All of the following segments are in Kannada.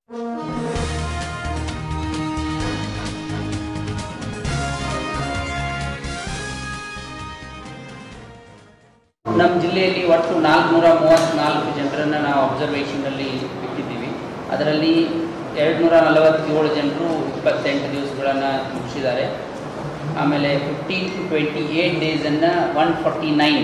ನಮ್ಮ ಜಿಲ್ಲೆಯಲ್ಲಿ ಒಟ್ಟು ನಾಲ್ಕುನೂರ ಮೂವತ್ತ್ನಾಲ್ಕು ಜನರನ್ನು ನಾವು ಅಬ್ಸರ್ವೇಷನಲ್ಲಿ ಇಟ್ಟಿದ್ದೀವಿ ಅದರಲ್ಲಿ ಎರಡು ನೂರ ನಲವತ್ತೇಳು ಜನರು ಇಪ್ಪತ್ತೆಂಟು ದಿವಸಗಳನ್ನು ಮುಗಿಸಿದ್ದಾರೆ ಆಮೇಲೆ ಫಿಫ್ಟೀನ್ ಟು ಟ್ವೆಂಟಿ ಏಯ್ಟ್ ಡೇಸನ್ನು ಒನ್ ಫಾರ್ಟಿ ನೈನ್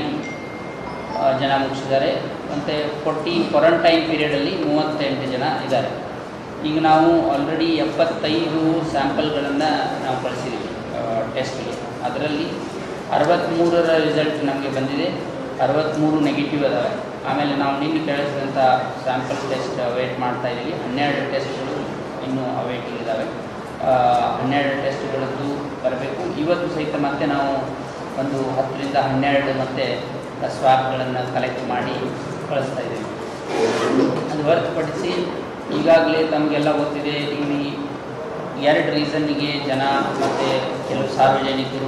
ಜನ ಮುಗಿಸಿದ್ದಾರೆ ಮತ್ತು ಫೋರ್ಟಿ ಕ್ವಾರಂಟೈನ್ ಪೀರಿಯಡಲ್ಲಿ ಮೂವತ್ತೆಂಟು ಜನ ಇದ್ದಾರೆ ಈಗ ನಾವು ಆಲ್ರೆಡಿ ಎಪ್ಪತ್ತೈದು ಸ್ಯಾಂಪಲ್ಗಳನ್ನು ನಾವು ಕಳಿಸಿದ್ದೀವಿ ಟೆಸ್ಟ್ಗೆ ಅದರಲ್ಲಿ ಅರವತ್ತ್ಮೂರರ ರಿಸಲ್ಟ್ ನಮಗೆ ಬಂದಿದೆ ಅರವತ್ತ್ಮೂರು ನೆಗೆಟಿವ್ ಅದಾವೆ ಆಮೇಲೆ ನಾವು ನಿನ್ನೆ ಕಳಿಸಿದಂಥ ಸ್ಯಾಂಪಲ್ ಟೆಸ್ಟ್ ವೇಟ್ ಮಾಡ್ತಾ ಇದ್ದೀವಿ ಹನ್ನೆರಡು ಟೆಸ್ಟ್ಗಳು ಇನ್ನೂ ಅವೇಟಿಂಗ್ ಇದ್ದಾವೆ ಆ, ಹನ್ನೆರಡು ಟೆಸ್ಟ್ಗಳದ್ದು ಬರಬೇಕು ಇವತ್ತು ಸಹಿತ ಮತ್ತೆ ನಾವು ಒಂದು ಹತ್ತರಿಂದ ಹನ್ನೆರಡು ಮತ್ತೆ ಸ್ವಾಬ್ಗಳನ್ನು ಕಲೆಕ್ಟ್ ಮಾಡಿ ಕಳಿಸ್ತಾ ಇದ್ದೀವಿ ಅದು ಹೊರತುಪಡಿಸಿ ಈಗಾಗಲೇ ತಮಗೆಲ್ಲ ಗೊತ್ತಿದೆ ಇಲ್ಲಿ ಎರಡು ರೀಸನ್ನಿಗೆ ಜನ ಮತ್ತು ಕೆಲವು ಸಾರ್ವಜನಿಕರು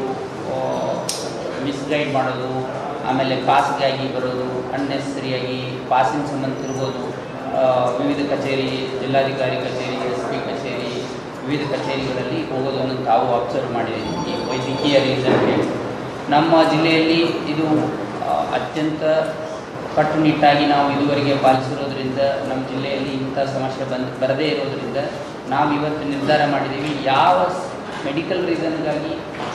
ಮಿಸ್ಗೈಡ್ ಮಾಡೋದು ಆಮೇಲೆ ಪಾಸ್ಗಾಗಿ ಬರೋದು ಅನ್ನೆಸರಿಯಾಗಿ ಪಾಸಿನ ಸಂಬಂಧ ತಿರುಗೋದು ಆ, ವಿವಿಧ ಕಚೇರಿ ಜಿಲ್ಲಾಧಿಕಾರಿ ಕಚೇರಿ ಎಸ್ ಪಿ ಕಚೇರಿ ವಿವಿಧ ಕಚೇರಿಗಳಲ್ಲಿ ಹೋಗೋದನ್ನು ತಾವು ಅಬ್ಸರ್ವ್ ಮಾಡಿದ್ದೀವಿ ಈ ವೈದ್ಯಕೀಯ ರೀಸನ್ಗೆ ನಮ್ಮ ಜಿಲ್ಲೆಯಲ್ಲಿ ಇದು ಆ, ಅತ್ಯಂತ ಕಟ್ಟುನಿಟ್ಟಾಗಿ ನಾವು ಇದುವರೆಗೆ ಪಾಲಿಸಿರೋದ್ರಿಂದ ನಮ್ಮ ಜಿಲ್ಲೆಯಲ್ಲಿ ಇಂಥ ಸಮಸ್ಯೆ ಬಂದು ಬರದೇ ಇರೋದ್ರಿಂದ ನಾವು ಇವತ್ತು ನಿರ್ಧಾರ ಮಾಡಿದ್ದೀವಿ ಯಾವ ಮೆಡಿಕಲ್ ರೀಸನ್ಗಾಗಿ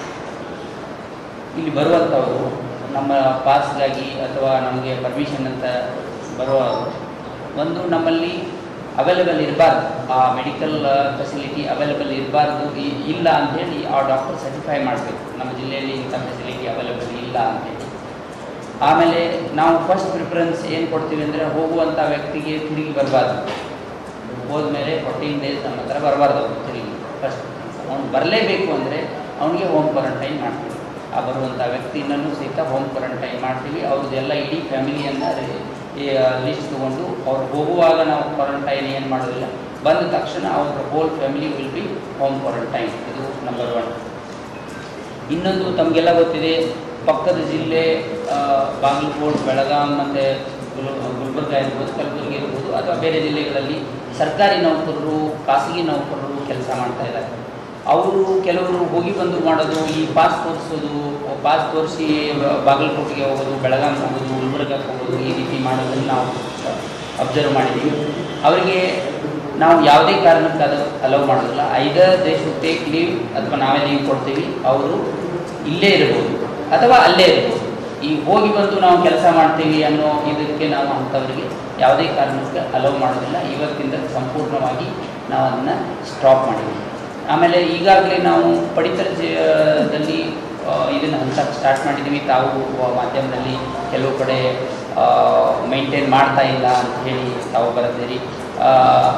ಇಲ್ಲಿ ಬರುವಂಥವರು ನಮ್ಮ ಪಾಸ್ಗಾಗಿ ಅಥವಾ ನಮಗೆ ಪರ್ಮಿಷನ್ ಅಂತ ಬರುವವರು ಒಂದು ನಮ್ಮಲ್ಲಿ ಅವೈಲೇಬಲ್ ಇರಬಾರ್ದು ಆ ಮೆಡಿಕಲ್ ಫೆಸಿಲಿಟಿ ಅವೈಲೇಬಲ್ ಇರಬಾರ್ದು ಇಲ್ಲ ಅಂಥೇಳಿ ಆ ಡಾಕ್ಟರ್ ಸರ್ಟಿಫೈ ಮಾಡಬೇಕು ನಮ್ಮ ಜಿಲ್ಲೆಯಲ್ಲಿ ಇಂಥ ಫೆಸಿಲಿಟಿ ಅವೈಲೇಬಲ್ ಇಲ್ಲ ಅಂತೇಳಿ ಆಮೇಲೆ ನಾವು ಫಸ್ಟ್ ಪ್ರಿಫರೆನ್ಸ್ ಏನು ಕೊಡ್ತೀವಿ ಅಂದರೆ ಹೋಗುವಂಥ ವ್ಯಕ್ತಿಗೆ ತಿರುಗಿ ಬರಬಾರ್ದು ಹೋದ್ಮೇಲೆ ಫೋರ್ಟೀನ್ ಡೇಸ್ ನಮ್ಮ ಹತ್ರ ಬರಬಾರ್ದು ಅವ್ರು ತಿರುಗಿ ಫಸ್ಟ್ ಅವ್ನು ಬರಲೇಬೇಕು ಅಂದರೆ ಅವನಿಗೆ ಹೋಮ್ ಕ್ವಾರಂಟೈನ್ ಮಾಡ್ತೀವಿ ಆ ಬರುವಂಥ ವ್ಯಕ್ತಿನೂ ಸಹಿತ ಹೋಮ್ ಕ್ವಾರಂಟೈನ್ ಮಾಡ್ತೀವಿ ಅವ್ರದ್ದೆಲ್ಲ ಇಡೀ ಫ್ಯಾಮಿಲಿಯನ್ನು ಲಿಸ್ಟ್ ತೊಗೊಂಡು ಅವ್ರು ಹೋಗುವಾಗ ನಾವು ಕ್ವಾರಂಟೈನ್ ಏನು ಮಾಡೋದಿಲ್ಲ ಬಂದ ತಕ್ಷಣ ಅವ್ರ whole family will be home quarantine ಇದು ನಂಬರ್ ಒನ್ ಇನ್ನೊಂದು ತಮಗೆಲ್ಲ ಗೊತ್ತಿದೆ ಪಕ್ಕದ ಜಿಲ್ಲೆ ಆ, ಬಾಗಲಕೋಟ್ ಬೆಳಗಾಂ ಮತ್ತು ಗುಲ್ ಗುಲ್ಬರ್ಗ ಇರ್ಬೋದು ಕಲಬುರಗಿ ಇರ್ಬೋದು ಅಥವಾ ಬೇರೆ ಜಿಲ್ಲೆಗಳಲ್ಲಿ ಸರ್ಕಾರಿ ನೌಕರರು ಖಾಸಗಿ ನೌಕರರು ಕೆಲಸ ಮಾಡ್ತಾ ಇದ್ದಾರೆ ಅವರು ಕೆಲವರು ಹೋಗಿ ಬಂದು ಮಾಡೋದು ಈ ಪಾಸ್ ತೋರಿಸೋದು ಪಾಸ್ ತೋರಿಸಿ ಬಾಗಲಕೋಟೆಗೆ ಹೋಗೋದು ಬೆಳಗಾಂ ಹೋಗೋದು ಗುಲ್ಬರ್ಗಕ್ಕೆ ಹೋಗೋದು ಈ ರೀತಿ ಮಾಡೋದನ್ನು ನಾವು ಅಬ್ಸರ್ವ್ ಮಾಡಿದ್ದೀವಿ ಅವರಿಗೆ ನಾವು ಯಾವುದೇ ಕಾರಣಕ್ಕೆ ಅದು ಅಲೌ ಮಾಡೋದಿಲ್ಲ either they should take leave ಅಥವಾ ನಾವೇ ಲೀವ್ ಕೊಡ್ತೀವಿ ಅವರು ಇಲ್ಲೇ ಇರ್ಬೋದು ಅಥವಾ ಅಲ್ಲೇ ಇರ್ಬೋದು ಈ ಹೋಗಿ ಬಂದು ನಾವು ಕೆಲಸ ಮಾಡ್ತೀವಿ ಅನ್ನೋ ಇದಕ್ಕೆ ನಾವು ಅಂಥವರಿಗೆ ಯಾವುದೇ ಕಾರಣಕ್ಕೆ ಅಲೌ ಮಾಡೋದಿಲ್ಲ ಇವತ್ತಿಂದ ಸಂಪೂರ್ಣವಾಗಿ ನಾವು ಅದನ್ನು ಸ್ಟಾಪ್ ಮಾಡಿದ್ದೀವಿ ಆಮೇಲೆ ಈಗಾಗಲೇ ನಾವು ಪಡಿತರ ದಲ್ಲಿ ಇದನ್ನು ಹಂಚಕ್ಕೆ ಸ್ಟಾರ್ಟ್ ಮಾಡಿದ್ದೀವಿ ತಾವು ಮಾಧ್ಯಮದಲ್ಲಿ ಕೆಲವು ಕಡೆ ಮೈಂಟೈನ್ ಮಾಡ್ತಾ ಇಲ್ಲ ಅಂತ ಹೇಳಿ ತಾವು ಬರೆದಿರಿ ಆ,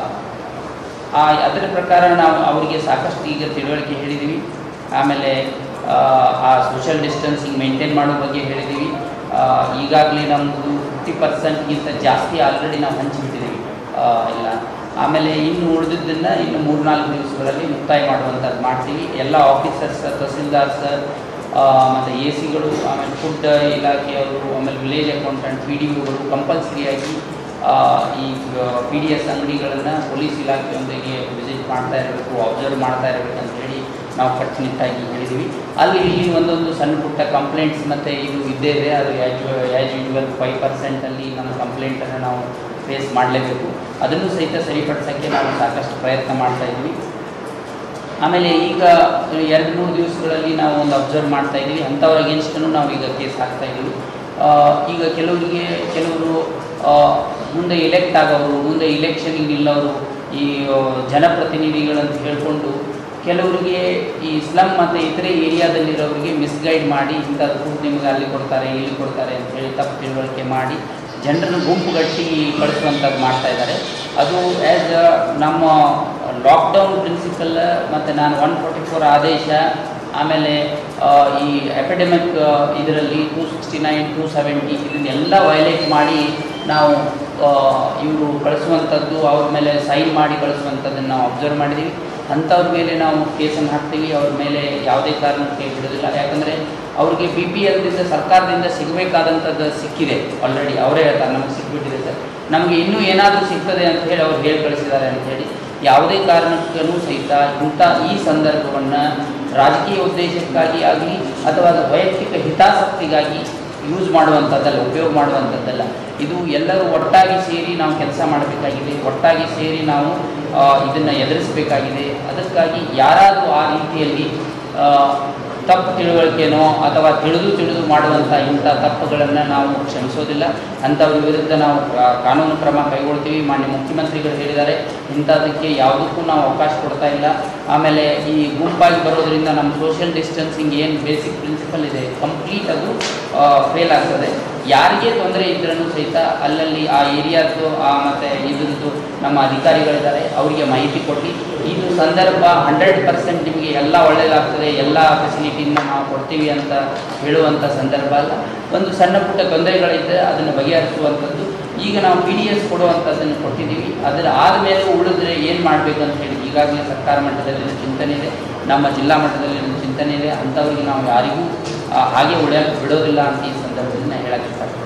ಆ ಅದರ ಪ್ರಕಾರ ನಾವು ಅವರಿಗೆ ಸಾಕಷ್ಟು ಈಗ ತಿಳುವಳಿಕೆ ಹೇಳಿದ್ದೀವಿ ಆಮೇಲೆ ಆ, ಆ ಸೋಷಿಯಲ್ ಡಿಸ್ಟೆನ್ಸಿಂಗ್ ಮೇಂಟೈನ್ ಮಾಡೋ ಬಗ್ಗೆ ಹೇಳಿದ್ದೀವಿ ಈಗಾಗಲೇ ನಮ್ಮದು ಫಿಫ್ಟಿ ಪರ್ಸೆಂಟ್ಗಿಂತ ಜಾಸ್ತಿ ಆಲ್ರೆಡಿ ನಾವು ಹಂಚಿಬಿಟ್ಟಿದ್ದೀವಿ ಆ, ಎಲ್ಲ ಆಮೇಲೆ ಇನ್ನು ಉಳಿದಿದ್ದನ್ನು ಇನ್ನು ಮೂರ್ನಾಲ್ಕು ದಿವಸಗಳಲ್ಲಿ ಮುಕ್ತಾಯ ಮಾಡುವಂಥದ್ದು ಮಾಡ್ತೀವಿ ಎಲ್ಲ ಆಫೀಸರ್ಸ್ ತಹಸೀಲ್ದಾರ್ಸ್ ಮತ್ತು ಎ ಸಿಗಳು ಆಮೇಲೆ ಫುಡ್ ಇಲಾಖೆಯವರು ಆಮೇಲೆ ವಿಲೇಜ್ ಅಕೌಂಟೆಂಟ್ ಪಿ ಡಿ ಒಗಳು ಕಂಪಲ್ಸರಿಯಾಗಿ ಈ ಪಿ ಡಿ ಎಸ್ ಅಂಗಡಿಗಳನ್ನು ಪೊಲೀಸ್ ಇಲಾಖೆಯೊಂದಿಗೆ ವಿಸಿಟ್ ಮಾಡ್ತಾ ಇರಬೇಕು ಅಬ್ಸರ್ವ್ ಮಾಡ್ತಾ ಇರಬೇಕು ಅಂತ ಹೇಳಿ ನಾವು ಕಟ್ಟುನಿಟ್ಟಾಗಿ ಹೇಳಿದ್ದೀವಿ ಅಲ್ಲಿ ಇಲ್ಲಿ ಒಂದೊಂದು ಸಣ್ಣ ಪುಟ್ಟ ಕಂಪ್ಲೇಂಟ್ಸ್ ಮತ್ತು ಇದು ಇದ್ದೇ ಇದೆ ಅದು ಆ್ಯಸ್ ಆ್ಯಸ್ ಯೂಶ್ವಲ್ ಫೈವ್ ಪರ್ಸೆಂಟಲ್ಲಿ ನಮ್ಮ ಕಂಪ್ಲೇಂಟನ್ನು ನಾವು ಫೇಸ್ ಮಾಡಲೇಬೇಕು ಅದನ್ನು ಸಹಿತ ಸರಿಪಡಿಸೋಕ್ಕೆ ನಾವು ಸಾಕಷ್ಟು ಪ್ರಯತ್ನ ಮಾಡ್ತಾ ಇದ್ವಿ ಆಮೇಲೆ ಈಗ ಎರಡು ಮೂರು ದಿವಸಗಳಲ್ಲಿ ನಾವು ಒಂದು ಅಬ್ಸರ್ವ್ ಮಾಡ್ತಾ ಇದ್ದೀವಿ ಅಂಥವ್ರ ಅಗೇನ್ಸ್ಟನ್ನು ನಾವು ಈಗ ಕೇಸ್ ಹಾಕ್ತಾ ಇದ್ದೀವಿ ಆ, ಈಗ ಕೆಲವರಿಗೆ ಕೆಲವರು ಆ, ಮುಂದೆ ಎಲೆಕ್ಟ್ ಆಗೋರು ಮುಂದೆ ಇಲೆಕ್ಷನ್ಗೆ ನಿಲ್ಲೋರು ಈ ಆ, ಜನಪ್ರತಿನಿಧಿಗಳಂತ ಹೇಳಿಕೊಂಡು ಕೆಲವರಿಗೆ ಈ ಸ್ಲಮ್ ಮತ್ತು ಇತರೆ ಏರಿಯಾದಲ್ಲಿರೋರಿಗೆ ಮಿಸ್ಗೈಡ್ ಮಾಡಿ ಇಂಥದ್ದು ನಿಮಗೆ ಅಲ್ಲಿ ಕೊಡ್ತಾರೆ ಇಲ್ಲಿ ಕೊಡ್ತಾರೆ ಅಂತ ಹೇಳಿ ತಪ್ಪು ತಿಳುವಳಿಕೆ ಮಾಡಿ ಜನರನ್ನು ಗುಂಪುಗಟ್ಟಿ ಕಳಿಸುವಂಥದ್ದು ಮಾಡ್ತಾ ಇದ್ದಾರೆ ಅದು ಆ್ಯಸ್ ನಮ್ಮ ಲಾಕ್ಡೌನ್ ಪ್ರಿನ್ಸಿಪಲ್ ಮತ್ತು ನಾನು ಒನ್ ಫೋರ್ಟಿ ಫೋರ್ ಆದೇಶ ಆಮೇಲೆ ಆ, ಈ ಎಪಿಡೆಮಿಕ್ ಇದರಲ್ಲಿ two sixty nine two seventy ಇದನ್ನೆಲ್ಲ ವೈಲೇಟ್ ಮಾಡಿ ನಾವು ಇವರು ಕಳಿಸುವಂಥದ್ದು ಅವ್ರ ಮೇಲೆ ಸೈನ್ ಮಾಡಿ ಕಳಿಸುವಂಥದ್ದನ್ನು ನಾವು ಅಬ್ಸರ್ವ್ ಮಾಡಿದ್ದೀವಿ ಅಂಥವ್ರ ಮೇಲೆ ನಾವು ಕೇಸನ್ನು ಹಾಕ್ತೀವಿ ಅವ್ರ ಮೇಲೆ ಯಾವುದೇ ಕಾರಣಕ್ಕೆ ಬಿಡೋದಿಲ್ಲ ಯಾಕಂದರೆ ಅವ್ರಿಗೆ ಬಿ ಪಿ ಎಲ್ದಿಂದ ಸರ್ಕಾರದಿಂದ ಸಿಗಬೇಕಾದಂಥದ್ದು ಸಿಕ್ಕಿದೆ ಆಲ್ರೆಡಿ ಅವರೇ ಹೇಳ್ತಾರೆ ನಮಗೆ ಸಿಕ್ಬಿಟ್ಟಿದೆ ಸರ್ ನಮಗೆ ಇನ್ನೂ ಏನಾದರೂ ಸಿಗ್ತದೆ ಅಂತ ಹೇಳಿ ಅವ್ರು ಹೇಳಿ ಕಳಿಸಿದ್ದಾರೆ ಅಂತ ಹೇಳಿ ಯಾವುದೇ ಕಾರಣಕ್ಕೂ ಸಹಿತ ಇಂಥ ಈ ಸಂದರ್ಭವನ್ನು ರಾಜಕೀಯ ಉದ್ದೇಶಕ್ಕಾಗಿ ಆಗಲಿ ಅಥವಾ ಅದು ವೈಯಕ್ತಿಕ ಹಿತಾಸಕ್ತಿಗಾಗಿ ಯೂಸ್ ಮಾಡುವಂಥದ್ದಲ್ಲ ಉಪಯೋಗ ಮಾಡುವಂಥದ್ದಲ್ಲ ಇದು ಎಲ್ಲರೂ ಒಟ್ಟಾಗಿ ಸೇರಿ ನಾವು ಕೆಲಸ ಮಾಡಬೇಕಾಗಿದೆ ಒಟ್ಟಾಗಿ ಸೇರಿ ನಾವು ಇದನ್ನು ಎದುರಿಸಬೇಕಾಗಿದೆ ಅದಕ್ಕಾಗಿ ಯಾರಾದರೂ ಆ ರೀತಿಯಲ್ಲಿ ಆ, ತಪ್ಪು ತಿಳುವಳಿಕೆನೋ ಅಥವಾ ತಿಳಿದು ತಿಳಿದು ಮಾಡುವಂಥ ಇಂಥ ತಪ್ಪುಗಳನ್ನು ನಾವು ಕ್ಷಮಿಸೋದಿಲ್ಲ ಅಂಥವ್ರ ವಿರುದ್ಧ ನಾವು ಆ, ಕಾನೂನು ಕ್ರಮ ಕೈಗೊಳ್ತೀವಿ ಮಾನ್ಯ ಮುಖ್ಯಮಂತ್ರಿಗಳು ಹೇಳಿದ್ದಾರೆ ಇಂಥದಕ್ಕೆ ಯಾವುದಕ್ಕೂ ನಾವು ಅವಕಾಶ ಕೊಡ್ತಾ ಇಲ್ಲ ಆಮೇಲೆ ಈ ಗುಂಪಾಗಿ ಬರೋದ್ರಿಂದ ನಮ್ಮ ಸೋಷಿಯಲ್ ಡಿಸ್ಟೆನ್ಸಿಂಗ್ ಏನು ಬೇಸಿಕ್ ಪ್ರಿನ್ಸಿಪಲ್ ಇದೆ ಕಂಪ್ಲೀಟ್ ಅದು ಫೇಲ್ ಆಗ್ತದೆ ಯಾರಿಗೆ ತೊಂದರೆ ಇದ್ರೂ ಸಹಿತ ಅಲ್ಲಲ್ಲಿ ಆ ಏರಿಯಾದ್ದು ಮತ್ತು ಇದ್ರದ್ದು ನಮ್ಮ ಅಧಿಕಾರಿಗಳಿದ್ದಾರೆ ಅವರಿಗೆ ಮಾಹಿತಿ ಕೊಟ್ಟು ಇದು ಸಂದರ್ಭ ಹಂಡ್ರೆಡ್ ಪರ್ಸೆಂಟ್ ನಿಮಗೆ ಎಲ್ಲ ಒಳ್ಳೆಯದಾಗ್ತದೆ ಎಲ್ಲ ಫೆಸಿಲಿಟಿಯಿಂದ ನಾವು ಕೊಡ್ತೀವಿ ಅಂತ ಹೇಳುವಂಥ ಸಂದರ್ಭ ಅಲ್ಲ ಒಂದು ಸಣ್ಣ ಪುಟ್ಟ ತೊಂದರೆಗಳಿದ್ದರೆ ಅದನ್ನು ಬಗೆಹರಿಸುವಂಥದ್ದು ಈಗ ನಾವು ಪಿ ಡಿ ಎಸ್ ಕೊಡುವಂಥದ್ದನ್ನು ಕೊಟ್ಟಿದ್ದೀವಿ ಅದರ ಆದಮೇಲೆ ಉಳಿದ್ರೆ ಏನು ಮಾಡಬೇಕು ಅಂತ ಹೇಳಿ ಈಗಾಗಲೇ ಸರ್ಕಾರ ಮಟ್ಟದಲ್ಲಿ ಚಿಂತನೆ ಇದೆ ನಮ್ಮ ಜಿಲ್ಲಾ ಮಟ್ಟದಲ್ಲಿ ಚಿಂತನೆ ಇದೆ ಅಂಥವ್ರಿಗೆ ನಾವು ಯಾರಿಗೂ ಆ, ಹಾಗೆ ಉಳಿಯೋಕ್ಕೆ ಬಿಡೋದಿಲ್ಲ ಅಂತ ಈ ಸಂದರ್ಭದಲ್ಲಿ ನಾನು ಹೇಳಕ್ಕೆ ಇಷ್ಟಪಡ್ತೀನಿ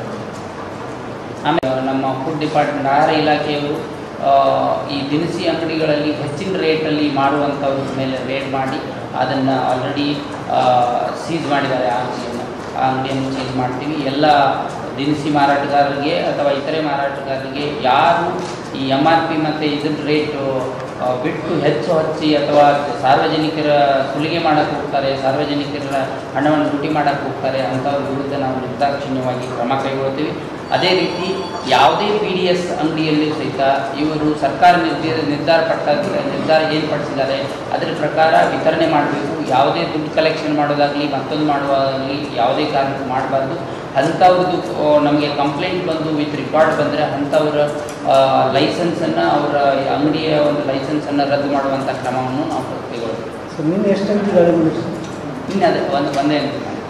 ಆಮೇಲೆ ನಮ್ಮ ಫುಡ್ ಡಿಪಾರ್ಟ್ಮೆಂಟ್ ಆಹಾರ ಇಲಾಖೆಯವರು ಆ, ಈ ದಿನಸಿ ಅಂಗಡಿಗಳಲ್ಲಿ ಹೆಚ್ಚಿನ ರೇಟಲ್ಲಿ ಮಾರುವಂಥವ್ರ ಮೇಲೆ ರೇಟ್ ಮಾಡಿ ಅದನ್ನು ಆಲ್ರೆಡಿ ಸೀಸ್ ಮಾಡಿದ್ದಾರೆ ಆ ಅಂಗಡಿಯನ್ನು ಆ ಅಂಗಡಿಯನ್ನು ಸೀಸ್ ಮಾಡ್ತೀವಿ ಎಲ್ಲ ದಿನಸಿ ಮಾರಾಟಗಾರರಿಗೆ ಅಥವಾ ಇತರೆ ಮಾರಾಟಗಾರರಿಗೆ ಯಾರು ಈ ಎಮ್ ಆರ್ ಪಿ ಮತ್ತು ಇದ್ರ ರೇಟು ಆ, ಬಿಟ್ಟು ಹೆಚ್ಚು ಹಚ್ಚಿ ಅಥವಾ ಸಾರ್ವಜನಿಕರ ಸುಲಿಗೆ ಮಾಡಕ್ಕೆ ಹೋಗ್ತಾರೆ ಸಾರ್ವಜನಿಕರ ಹಣವನ್ನು ಲೂಟಿ ಮಾಡಕ್ಕೆ ಹೋಗ್ತಾರೆ ಅಂಥವ್ರ ವಿರುದ್ಧ ನಾವು ನಿರ್ದಾಕ್ಷಿಣ್ಯವಾಗಿ ಕ್ರಮ ಕೈಗೊಳ್ತೀವಿ ಅದೇ ರೀತಿ ಯಾವುದೇ ಪಿ ಡಿ ಎಸ್ ಅಂಗಡಿಯಲ್ಲಿ ಸಹಿತ ಇವರು ಸರ್ಕಾರ ನಿರ್ಧಾರ ನಿರ್ಧಾರ ಪಟ್ಟ ನಿರ್ಧಾರ ಏನು ಪಡಿಸಿದ್ದಾರೆ ಅದರ ಪ್ರಕಾರ ವಿತರಣೆ ಮಾಡಬೇಕು ಯಾವುದೇ ದುಡ್ಡು ಕಲೆಕ್ಷನ್ ಮಾಡೋದಾಗಲಿ ಮತ್ತೊಂದು ಮಾಡುವಾಗಲಿ ಯಾವುದೇ ಕಾರಣಕ್ಕೂ ಮಾಡಬಾರ್ದು ಅಂಥವ್ರದ್ದು ನಮಗೆ ಕಂಪ್ಲೇಂಟ್ ಬಂದು ವಿತ್ ರೆಕಾರ್ಡ್ ಬಂದರೆ ಅಂಥವ್ರ ಲೈಸೆನ್ಸನ್ನು ಅವರ ಅಂಗಡಿಯ ಒಂದು ಲೈಸೆನ್ಸನ್ನು ರದ್ದು ಮಾಡುವಂಥ ಕ್ರಮವನ್ನು ನಾವು ಕೈಗೊಳ್ತೀವಿ ಸರ್ ನಿನ್ನೆ ಎಷ್ಟು ಗಂಟೆ ಗಾಳಿ ಬಂದಿತ್ತು ಸರ್ ಇನ್ನು ಅದೇ ಒಂದು ಒಂದೇ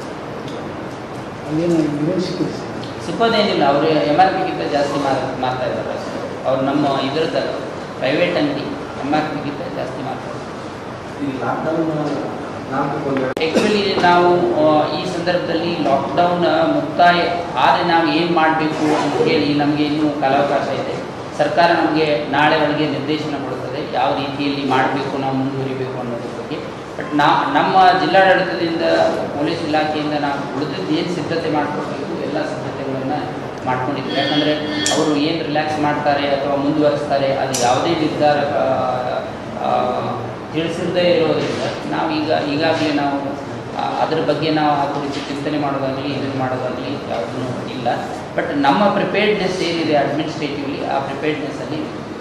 ಅಲ್ಲೇನು ಏನೇನು ಸಿಕ್ಕಿದೆ ಸರ್ ಸಿಕ್ಕೋದೇನಿಲ್ಲ ಅವರು ಎಮ್ ಆರ್ ಪಿಗಿಂತ ಜಾಸ್ತಿ ಮಾರ್ ಮಾರ್ತಾ ಇದ್ದಾರೆ ಅಷ್ಟೇ ಅವ್ರು ನಮ್ಮ ಇದ್ರದ್ದು ಪ್ರೈವೇಟ್ ಅಂಗಡಿ ಎಮ್ ಆರ್ ಪಿಗಿಂತ ಜಾಸ್ತಿ ಮಾರ್ತಾರೆ ಈ ಲಾಕ್ಡೌನ್ ನಾಲ್ಕು ಆ್ಯಕ್ಚುಲಿ ನಾವು ಆ, ಈ ಸಂದರ್ಭದಲ್ಲಿ ಲಾಕ್ಡೌನ್ ಮುಕ್ತಾಯ ಆದರೆ ನಾವು ಏನು ಮಾಡಬೇಕು ಅಂತ ಹೇಳಿ ನಮಗೆ ಇನ್ನೂ ಕಾಲಾವಕಾಶ ಇದೆ ಸರ್ಕಾರ ನಮಗೆ ನಾಳೆ ಒಳಗೆ ನಿರ್ದೇಶನ ಕೊಡುತ್ತದೆ ಯಾವ ರೀತಿಯಲ್ಲಿ ಮಾಡಬೇಕು ನಾವು ಮುಂದುವರಿಬೇಕು ಅನ್ನೋದ್ರ ಬಗ್ಗೆ ಬಟ್ ನಾ ನಮ್ಮ ಜಿಲ್ಲಾಡಳಿತದಿಂದ ಪೊಲೀಸ್ ಇಲಾಖೆಯಿಂದ ನಾವು ಉಳಿದದ್ದು ಏನು ಸಿದ್ಧತೆ ಮಾಡ್ಕೊಳ್ಬೇಕು ಎಲ್ಲ ಸಿದ್ಧತೆಗಳನ್ನು ಮಾಡ್ಕೊಂಡಿದ್ದೀವಿ ಯಾಕಂದರೆ ಅವರು ಏನು ರಿಲ್ಯಾಕ್ಸ್ ಮಾಡ್ತಾರೆ ಅಥವಾ ಮುಂದುವರಿಸ್ತಾರೆ ಅದು ಯಾವುದೇ ನಿರ್ಧಾರ ಆ, ಆ, ತಿಳಿಸಿರದೇ ಇರೋದ್ರಿಂದ ನಾವು ಈಗ ಈಗಾಗಲೇ ನಾವು ಆ, ಅದ್ರ ಬಗ್ಗೆ ನಾವು ಆ ಕುರಿತು ಚಿಂತನೆ ಮಾಡೋದಾಗಲಿ ಇದನ್ನು ಮಾಡೋದಾಗಲಿ ಯಾವುದೂ ಇಲ್ಲ ಬಟ್ ನಮ್ಮ ಪ್ರಿಪೇರ್ಡ್ನೆಸ್ ಏನಿದೆ ಅಡ್ಮಿನಿಸ್ಟ್ರೇಟಿವ್ಲಿ ಆ ಪ್ರಿಪೇರ್ಡ್ನೆಸ್ಸಲ್ಲಿ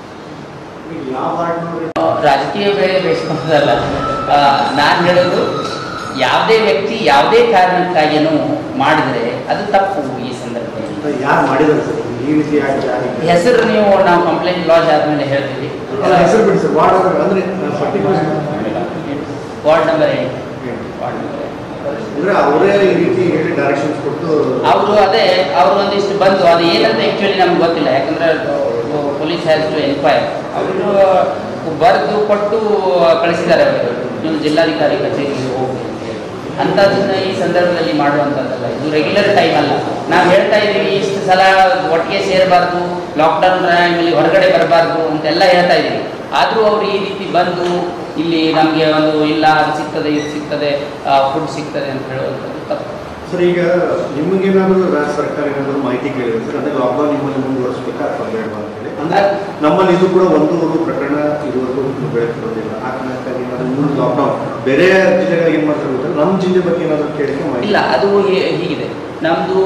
ಯಾವ ವಾರ್ಡ್ನವ್ರು ಆ, ರಾಜಕೀಯ ಬೇರೆ ಬೇಯಿಸ್ಕೊಂಡಲ್ಲ ನಾನು ಹೇಳೋದು ಯಾವುದೇ ವ್ಯಕ್ತಿ ಯಾವುದೇ ಕಾರಣಕ್ಕಾಗಿಯೂ ಮಾಡಿದರೆ ಅದು ತಪ್ಪು ಈ ಸಂದರ್ಭದಲ್ಲಿ ಯಾರು ಮಾಡಿದ್ರು ಸರ್ ಈ ರೀತಿ ಯಾಕೆ ಯಾರಿಗೆ ಹೆಸರು ನೀವು ನಾವು ಕಂಪ್ಲೇಂಟ್ ಲಾಜ್ ಆದಮೇಲೆ ಹೇಳ್ತೀವಿ ಅಲ್ಲ, ಹೆಸರು ಬಿಡಿ ಸರ್ ವಾರ್ಡ್ ಅವ್ರು ಅಂದ್ರೆ ಪರ್ಟಿಕ್ಯುಲರ್ ವಾರ್ಡ್ ನಂಬರ್ ಎಂಟು ವಾರ್ಡ್ ನಂಬರ್ ಎಂಟು ಅಂದ್ರೆ ಅವರೇ ಈ ರೀತಿ ಹೇಳಿ ಡೈರೆಕ್ಷನ್ಸ್ ಕೊಟ್ಟು ಅವರು ಅದೇ ಅವರು ಒಂದಿಷ್ಟು ಬಂದು ಅದು ಏನಂತ ಆ್ಯಕ್ಚುಲಿ ನಮ್ಗೆ ಗೊತ್ತಿಲ್ಲ ಯಾಕಂದ್ರೆ ಪೊಲೀಸ್ ಹ್ಯಾಸ್ ಟು ಎನ್ಕ್ವೈರ್ ಅವರು ಬರೆದು ಕೊಟ್ಟು ಕಳಿಸಿದ್ದಾರೆ ಅವರು ನೀವು ಜಿಲ್ಲಾಧಿಕಾರಿ ಕಚೇರಿಗೆ ಹೋಗಿ ಅಂತ ಹೇಳಿ. ಅಂಥದ್ದನ್ನ ಈ ಸಂದರ್ಭದಲ್ಲಿ ಮಾಡುವಂಥದ್ದಲ್ಲ ಇದು ರೆಗ್ಯುಲರ್ ಟೈಮ್ ಅಲ್ಲ ನಾವು ಹೇಳ್ತಾ ಇದ್ದೀವಿ ಇಷ್ಟು ಸಲ ಒಟ್ಟಿಗೆ ಸೇರಬಾರ್ದು ಲಾಕ್ಡೌನ್ ಟೈಮಲ್ಲಿ ಹೊರಗಡೆ ಬರಬಾರ್ದು ಅಂತೆಲ್ಲ ಹೇಳ್ತಾ ಇದ್ದೀವಿ ಆದರೂ ಅವರು ಈ ರೀತಿ ಬಂದು ಇಲ್ಲಿ ನಮಗೆ ಒಂದು ಇಲ್ಲ ಅದು ಸಿಗ್ತದೆ ಇದು ಸಿಗ್ತದೆ ಫುಡ್ ಸಿಗ್ತದೆ ಅಂತ ಹೇಳುವಂಥದ್ದು ತಪ್ಪು ಸರ್ ಈಗ ನಿಮಗೇನಾದ್ರು ರಾಜ್ಯ ಸರ್ಕಾರ ಏನಾದ್ರು ಮಾಹಿತಿ ಕೇಳಿದ್ರೆ ಸರ್ ಅಂದ್ರೆ ಲಾಕ್ಡೌನ್ ನಿಮ್ಮಲ್ಲಿ ಮುಂದುವರಿಸಬೇಕಾ ಅಥವಾ ಬೇಡವಾ ಅಂತ ಹೇಳಿ ಅಂದ್ರೆ ನಮ್ಮಲ್ಲಿ ಇದು ಕೂಡ ಒಂದು ಒಂದು ಪ್ರಕರಣ ಇದುವರೆಗೂ ಬೆಳೆತಿರೋದಿಲ್ಲ ಆ ಕಾರಣಕ್ಕಾಗಿ ಏನಾದ್ರು ಮುಂದೆ ಲಾಕ್ಡೌನ್ ಬೇರೆ ಜಿಲ್ಲೆಗಳಿಗೆ ಏನು ಮಾಡ್ತಾರೆ ಗೊತ್ತಿಲ್ಲ ನಮ್ಮ ಜಿಲ್ಲೆ ಬಗ್ಗೆ ಏನಾದ್ರು ಕೇಳಿದ್ರೆ ಮಾಹಿತಿ ಇಲ್ಲ ಅದು ಹೇ- ಹೀಗಿದೆ ನಮ್ಮದು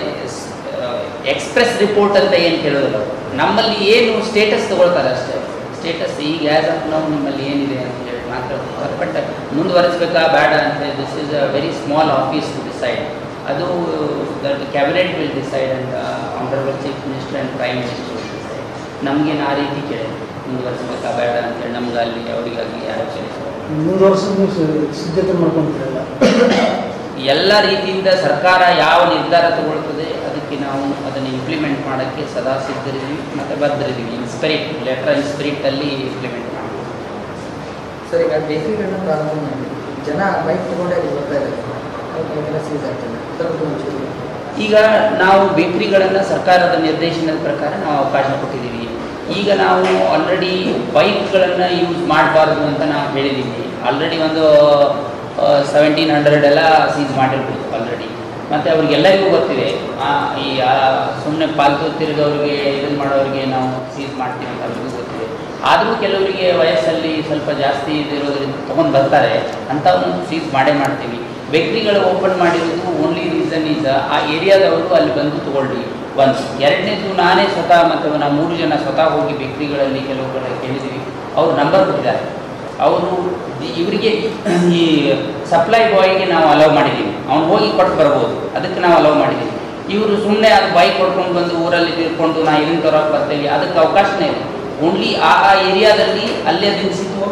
ಎಕ್ಸ್ಪ್ರೆಸ್ ರಿಪೋರ್ಟ್ ಅಂತ ಏನು ಕೇಳೋದಿಲ್ಲ ಅವ್ರು. ನಮ್ಮಲ್ಲಿ ಏನು ಸ್ಟೇಟಸ್ ತಗೊಳ್ತಾರೆ ಅಷ್ಟೇ ಸ್ಟೇಟಸ್ ಈಗ ಆ್ಯಸ್ ಆಫ್ ನಾವು ನಿಮ್ಮಲ್ಲಿ ಏನಿದೆ ಅಂತ ಹೇಳಿ ಮಾತ್ರ ಬಟ್ ಮುಂದುವರಿಸಬೇಕಾ ಬೇಡ ಅಂತ this is a very small office to decide ಅದು that cabinet will decide and honourable chief minister and prime minister will decide ನಮಗೇನು ಆ ರೀತಿ ಕೇಳಿ ಮುಂದುವರಿಸಬೇಕಾ ಬೇಡ ಅಂತೇಳಿ ನಮ್ಗೆ ಅಲ್ಲಿ ಅವರಿಗಾಗಲಿ ಯಾರು ಕೇಳಿಸ್ತಾರೆ ಮೂರು ವರ್ಷ ನೀವು ಸ- ಸಿದ್ಧತೆ ಮಾಡ್ಕೊಂತೀರಲ್ಲ ಎಲ್ಲ ರೀತಿಯಿಂದ ಸರ್ಕಾರ ಯಾವ ನಿರ್ಧಾರ ತಗೊಳ್ತದೆ ಅದಕ್ಕೆ ನಾವು ಅದನ್ನು ಇಂಪ್ಲಿಮೆಂಟ್ ಮಾಡೋಕ್ಕೆ ಸದಾ ಸಿದ್ಧರಿದ್ದೀವಿ ಮತ್ತು ಬದ್ಧರಿದ್ದೀವಿ ಇನ್ಸ್ಪಿರಿಟ್ ಲೆಟರ್ ಇನ್ಸ್ಪಿರಿಟಲ್ಲಿ ಇಂಪ್ಲಿಮೆಂಟ್ ಮಾಡ್ತೀವಿ ಸರ್ ಈಗ ಬೇಕರಿಗಳನ್ನ ಪ್ರಾರಂಭ ಮಾಡಿ ಜನ ಬೈಕ್ ತಗೊಂಡೇ ಬರ್ತಾ ಇದ್ದಾರೆ ಬೈಕೆಲ್ಲ ಸೀಸ್ ಆಗ್ತದೆ ಅದರ ಬಗ್ಗೆ ಒಂಚೂರು ಈಗ ನಾವು ಬೇಕರಿಗಳನ್ನು ಸರ್ಕಾರದ ನಿರ್ದೇಶನದ ಪ್ರಕಾರ ನಾವು ಅವಕಾಶ ಕೊಟ್ಟಿದ್ದೀವಿ ಈಗ ನಾವು ಆಲ್ರೆಡಿ ಬೈಕ್ಗಳನ್ನು ಯೂಸ್ ಮಾಡಬಾರ್ದು ಅಂತ ನಾವು ಹೇಳಿದ್ದೀವಿ ಆಲ್ರೆಡಿ ಒಂದು ಸೆವೆಂಟೀನ್ ಹಂಡ್ರೆಡ್ ಎಲ್ಲ ಸೀಸ್ ಮಾಡಿರ್ಬೋದು ಆಲ್ರೆಡಿ ಮತ್ತು ಅವ್ರಿಗೆಲ್ಲರಿಗೂ ಗೊತ್ತಿದೆ ಆ, ಈ ಸುಮ್ಮನೆ ಪಾಲ್ತು ತಿರುಗೋರಿಗೆ ಇದನ್ನು ಮಾಡೋರಿಗೆ ನಾವು ಸೀಸ್ ಮಾಡ್ತೀವಿ ಅಂತ ಅವ್ರಿಗೂ ಗೊತ್ತಿದೆ ಆದರೂ ಕೆಲವರಿಗೆ ವಯಸ್ಸಲ್ಲಿ ಸ್ವಲ್ಪ ಜಾಸ್ತಿ ಇದಿರೋದ್ರಿಂದ ತೊಗೊಂಡು ಬರ್ತಾರೆ ಅಂಥವನ್ನು ಸೀಸ್ ಮಾಡೇ ಮಾಡ್ತೀವಿ ಬೇಕ್ರಿಗಳು ಓಪನ್ ಮಾಡಿರೋದು ಓನ್ಲಿ ರೀಸನ್ ಈಸ್ ಆ ಏರಿಯಾದವರು ಅಲ್ಲಿ ಬಂದು ತಗೊಳ್ಳಿ ಒಂದು ಎರಡನೇದು ನಾನೇ ಸ್ವತಃ ಮತ್ತು ನಾವು ಮೂರು ಜನ ಸ್ವತಃ ಹೋಗಿ ಬೇಕ್ರಿಗಳಲ್ಲಿ ಕೆಲವು ಕಡೆ ಕೇಳಿದ್ದೀವಿ ಅವ್ರು ನಂಬರ್ ಕೊಟ್ಟಿದ್ದಾರೆ ಅವರು ಇವರಿಗೆ ಈ ಸಪ್ಲೈ ಬಾಯ್ಗೆ ನಾವು ಅಲೌ ಮಾಡಿದ್ದೀವಿ ಅವ್ನು ಹೋಗಿ ಕೊಟ್ಟು ಬರ್ಬೋದು ಅದಕ್ಕೆ ನಾವು ಅಲೌ ಮಾಡಿದ್ದೀವಿ ಇವರು ಸುಮ್ಮನೆ ಅದು ಬೈಕ್ ಕೊಡ್ಕೊಂಡು ಬಂದು ಊರಲ್ಲಿ ತಿರ್ಕೊಂಡು ನಾ ಇದನ್ನು ತರೋಕೆ ಬರ್ತೇವೆ ಅದಕ್ಕೆ ಅವಕಾಶನೇ ಇಲ್ಲ ಓನ್ಲಿ ಆ ಆ ಏರಿಯಾದಲ್ಲಿ ಅಲ್ಲೇ ದಿನಸಿ ತಗೋ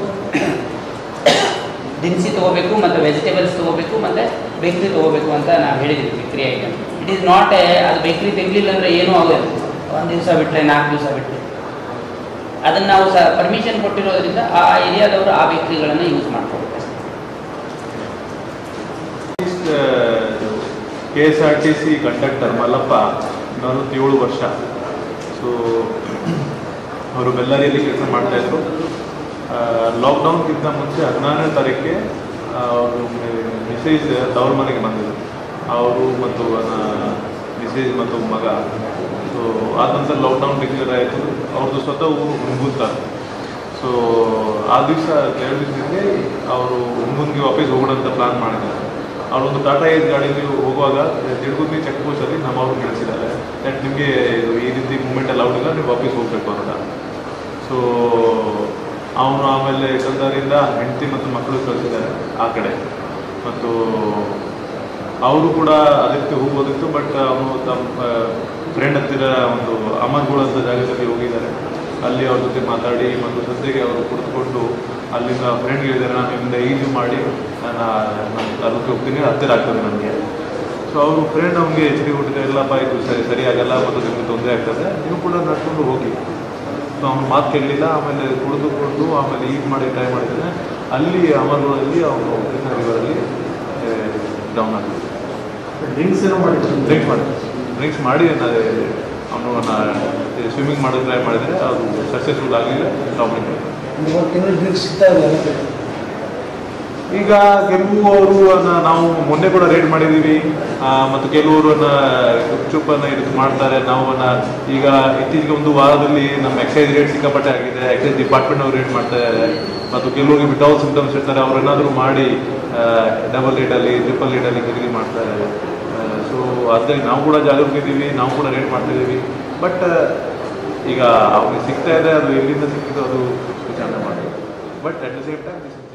ದಿನಸಿ ತೊಗೋಬೇಕು ಮತ್ತು ವೆಜಿಟೇಬಲ್ಸ್ ತೊಗೋಬೇಕು ಮತ್ತು ಬೇಕ್ರಿ ತೊಗೋಬೇಕು ಅಂತ ನಾವು ಹೇಳಿದ್ದೀವಿ bakery item it is not a ಅದು ಬೇಕ್ರಿ ತೆಗಲಿಲ್ಲ ಅಂದರೆ ಏನೂ ಆಗೋಲ್ಲ ಒಂದು ದಿವಸ ಬಿಟ್ಟರೆ ನಾಲ್ಕು ದಿವಸ ಬಿಟ್ಟರೆ ಅದನ್ನು ನಾವು ಸಹ ಪರ್ಮಿಷನ್ ಕೊಟ್ಟಿರೋದ್ರಿಂದ ಆ ಏರಿಯಾದವರು ಆ ಬೇಕ್ರಿಗಳನ್ನು ಯೂಸ್ ಮಾಡ್ಕೋಬೇಕು K S R T C conductor Mallappa ನಲವತ್ತೇಳು ವರ್ಷ ಸೊ ಅವರು ಬೆಳ್ಳಾರಿಯಲ್ಲಿ ಕೆಲಸ ಮಾಡ್ತಾಯಿದ್ರು ಲಾಕ್ಡೌನ್ಗಿಂತ ಮುಂಚೆ ಹದಿನಾರನೇ ತಾರೀಕಿಗೆ ಅವರು ಮಿಸೇಜ್ ತವ್ರ ಮನೆಗೆ ಬಂದಿದ್ರು ಅವರು ಮತ್ತು ಮಿಸೇಜ್ ಮತ್ತು ಮಗ ಸೊ ಆದ ನಂತರ ಲಾಕ್ಡೌನ್ ಡಿಕ್ಲೇರ್ ಆಯಿತು ಅವ್ರದ್ದು ಸ್ವತಃ ಊರು ಹುಣಗುಂತ ಸೊ ಆ ದಿವಸ ಎರಡು ದಿವಸದಿಂದ ಅವರು ಹುಣಗುನ್ಗೆ ವಾಪಸ್ ಹೋಗೋಣ ಅಂತ ಪ್ಲಾನ್ ಮಾಡಿದ್ದಾರೆ ಅವರೊಂದು ಟಾಟಾ ಏಸ್ ಗಾಡಿಯಲ್ಲಿ ಹೋಗುವಾಗ ತಿಳ್ಗುಂದಿ ಚೆಕ್ ಪೋಸ್ಟಲ್ಲಿ ನಮ್ಮ ಅವ್ರು ಕಳಿಸಿದ್ದಾರೆ ದಟ್ ನಿಮಗೆ ಇದು ಈ ರೀತಿ ಮೂಮೆಂಟ್ ಎಲ್ಲ ಇಲ್ಲ ನೀವು ವಾಪಸ್ ಹೋಗಬೇಕು ಅಂತ ಸೊ ಅವನು ಆಮೇಲೆ ಕಲ್ದಾರಿಂದ ಹೆಂಡತಿ ಮತ್ತು ಮಕ್ಕಳು ಕಳಿಸಿದ್ದಾರೆ ಆ ಕಡೆ ಮತ್ತು ಅವರು ಕೂಡ ಅದಕ್ಕೆ ಹೋಗ್ಬೋದಿತ್ತು ಬಟ್ ಅವನು ತಮ್ಮ ಫ್ರೆಂಡ್ ಹತ್ತಿರ ಒಂದು ಅಮರ್ಗಳು ಅಂತ ಜಾಗದಲ್ಲಿ ಹೋಗಿದ್ದಾರೆ ಅಲ್ಲಿ ಅವ್ರ ಜೊತೆ ಮಾತಾಡಿ ಮತ್ತು ಸದ್ಯಕ್ಕೆ ಅವರು ಕುಳಿತುಕೊಂಡು ಅಲ್ಲಿಂದ ಫ್ರೆಂಡ್ ಹೇಳಿದ್ದಾರೆ ನಾನು ಇಲ್ಲಿಂದ ಈಜು ಮಾಡಿ ನಾನು ನನ್ನ ತಾಲೂಕಿಗೆ ಹೋಗ್ತೀನಿ ಹತ್ತಿರ ಆಗ್ತದೆ ನನಗೆ ಸೊ ಅವರು ಫ್ರೆಂಡ್ ಅವ್ನಿಗೆ ಎಚ್ಚರಿಕೆ ಕೊಟ್ಟಿದ್ದಾರೆ ಇಲ್ಲಪ್ಪ ಇದು ಸರಿ ಸರಿ ಆಗಲ್ಲ ಮತ್ತು ನಿಮಗೆ ತೊಂದರೆ ಆಗ್ತದೆ ನೀವು ಕೂಡ ನಡ್ಕೊಂಡು ಹೋಗಿ ಸೊ ಅವ್ನು ಮಾತು ಕೇಳಲಿಲ್ಲ ಆಮೇಲೆ ಕುಡಿದುಕೊಂಡು ಆಮೇಲೆ ಈಜು ಮಾಡಿ ಟ್ರೈ ಮಾಡಿದ್ದಾನೆ ಅಲ್ಲಿ ಅಮರ್ಗಳಲ್ಲಿ ಅವನು ಕೃಷ್ಣ ರಿವರಲ್ಲಿ ಡೌನ್ ಆಗಿದ್ದ ಡ್ರಿಂಕ್ಸ್ ಏನೋ ಮಾಡಿದ್ರು ಡ್ರಿಂಕ್ಸ್ ಮಾಡಿ ಡ್ರಿಂಕ್ಸ್ ಮಾಡಿ ಅವನು ಸ್ವಿಮ್ಮಿಂಗ್ ಮಾಡೋದು ಟ್ರೈ ಮಾಡಿದರೆ ಅದು ಸಕ್ಸಸ್ಫುಲ್ ಆಗಲಿಲ್ಲ ಡೌನ್ ಒಂದು ತಿಂಗಳು ಡ್ರಿಂಕ್ಸ್ ಸಿಗ್ತಾ ಇಲ್ಲ ಎಲ್ಲ ಕಡೆ. ಈಗ ಕೆಲವರು ನಾವು ಮೊನ್ನೆ ಕೂಡ ರೇಡ್ ಮಾಡಿದ್ದೀವಿ ಆ, ಮತ್ತು ಕೆಲವರನ್ನ ಗುಪ್ಚುಪ್ಪನ್ನು ಇದು ಮಾಡ್ತಾರೆ ನಾವು ಅನ್ನ ಈಗ ಇತ್ತೀಚೆಗೆ ಒಂದು ವಾರದಲ್ಲಿ ನಮ್ಮ ಎಕ್ಸೈಸ್ ರೇಟ್ ಸಿಕ್ಕಾಪಟ್ಟೆ ಆಗಿದೆ ಎಕ್ಸೈಸ್ ಡಿಪಾರ್ಟ್ಮೆಂಟ್ ಅವರು ರೇಟ್ ಮಾಡ್ತಾ ಇದ್ದಾರೆ ಮತ್ತು ಕೆಲವರಿಗೆ ವಿತೌಟ್ ಸಿಂಟಮ್ಸ್ ಇರ್ತಾರೆ ಅವ್ರೇನಾದರೂ ಮಾಡಿ ಡಬಲ್ ರೇಟಲ್ಲಿ ಟ್ರಿಪಲ್ ರೇಟಲ್ಲಿ ಖರೀದಿ ಮಾಡ್ತಾರೆ ಸೊ ಅದರಲ್ಲಿ ನಾವು ಕೂಡ ಜಾಗರೂಕ ಇದ್ದೀವಿ ನಾವು ಕೂಡ ರೇಟ್ ಮಾಡ್ತಾ ಇದ್ದೀವಿ ಬಟ್ ಈಗ ಅವ್ರಿಗೆ ಸಿಗ್ತಾ ಇದೆ ಅದು ಎಲ್ಲಿಂದ ಸಿಕ್ಕಿದ್ದು ಅದು ವಿಚಾರಣೆ ಮಾಡಿ but at the same time